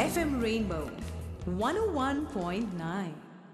FM Rainbow 101.9.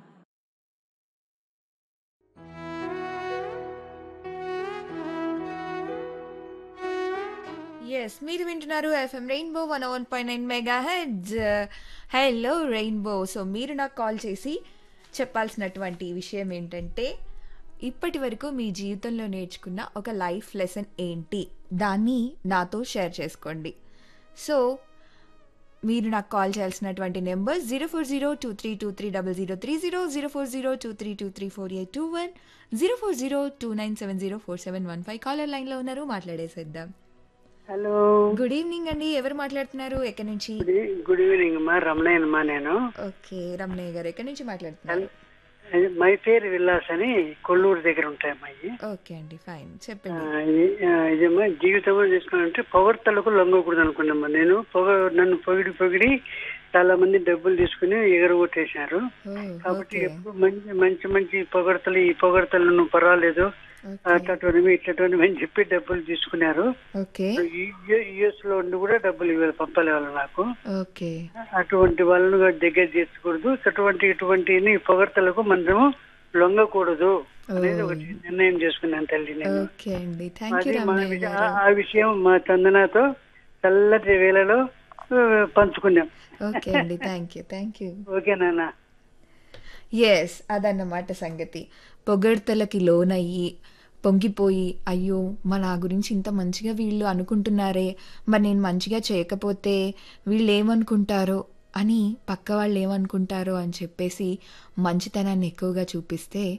Yes మీరు వింటున్నారు FM rainbow one one point nine mega heads hello rainbow so మీరు నాకు call చేసి చెప్పాల్సినటువంటి విషయం ఏంటంటే ఇప్పటి వరకు మీ జీవితంలో నేర్చుకున్న ఒక లైఫ్ లెసన్ ఏంటి దాన్ని నాతో షేర్ చేసుకోండి సో మీరు నాకు కాల్ చేయాల్సినటువంటి number zero four zero two three two three double zero three zero zero four zero two three two three four eight two one zero four zero two nine seven zero four seven one five caller లైన్లో ఉన్నారు మాట్లాడేసేద్దాం hello good evening అండి ఎవరు మాట్లాడుతున్నారు ఎక్కడి నుంచి good ఈ- good evening అమ్మా రమణయ్యనమ్మా నేను ఓకే రమణయ్య గారు ఎక్కడి నుంచి మాట్లాడుతున్నారు మై పేరు విల్లాస్ అని కొల్లూరు దగ్గర ఉంటాయమ్మా ఇవి ఓకే అండి ఫైన్ ఆ, చెప్పండి ఇది- ఆ, ఇదమ్మా జీవితంలో చేసుకున్నానంటే పొగడ్తలకు లొంగకూడదు అనుకున్నామ్మా నేను పొగ నన్ను పొగిడి పొగిడి చాలా మంది డబ్బులు తీసుకుని ఎగరగొట్టేశారు ఓ, కాబట్టి ఓకే ఎప్పుడు మంచి మంచి మంచి పొగడతలు ఈ పొగడతలు నువ్వు పర్వాలేదు ఓకే అట్టటువంటివి ఇట్టటువంటివి అని చెప్పి డబ్బులు తీసుకున్నారు ఓకే యుఎస్ లో ఉండి కూడా డబ్బులు ఇవ్వాలి పంపాలి వాళ్ళు నాకు ఓకే అటువంటి వాళ్ళను దగ్గర చేర్చకూడదు అటువంటి ఇటువంటి పొగడ్తలకు మనము లొంగకూడదు అనేది ఒకటి నిర్ణయం చేసుకున్నాను తల్లి నేను ఓకే అండి థ్యాంక్ యూ అది మా రమణయ్య విషయం- గారు ఆ- ఆ విషయం మా చందనతో చల్లటి వేళలో ఆ, పంచుకున్నాం ఓకే అండి thank you thank you okay నాన్న ఎస్ అదన్నమాట సంగతి పొగడ్తలకి లోనయ్యి పొంగిపోయి అయ్యో మా నా గురించి ఇంత మంచిగా వీళ్ళు అనుకుంటున్నారే మరి నేను మంచిగా చేయకపోతే వీళ్ళు ఏమనుకుంటారో అని పక్క వాళ్ళు ఏమనుకుంటారో అని చెప్పేసి మంచితనాన్ని ఎక్కువగా చూపిస్తే